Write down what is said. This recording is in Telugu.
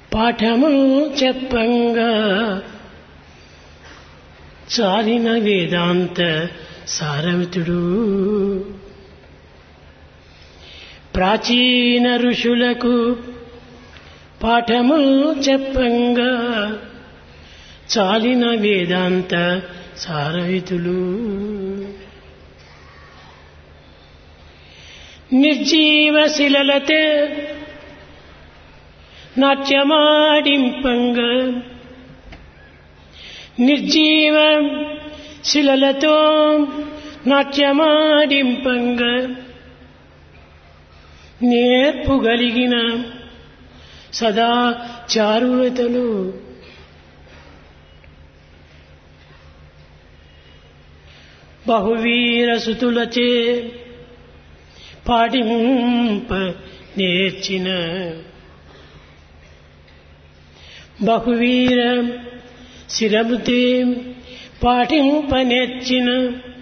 పాఠములు చెప్పంగా చాలిన వేదాంత సారమితుడు ప్రాచీన ఋషులకు పాఠములు చెప్పంగా చాలిన వేదాంత సారహితులు నిర్జీవ శిలలతే నాట్యమాడింపంగా నిర్జీవ శిలలతో నాట్యమాడింపంగా నేర్పుగలిగిన సదా చారులతలు బహువీర సుతులచే పాటింప నేర్చిన బహువీర శిరముతే పాటింప నేర్చిన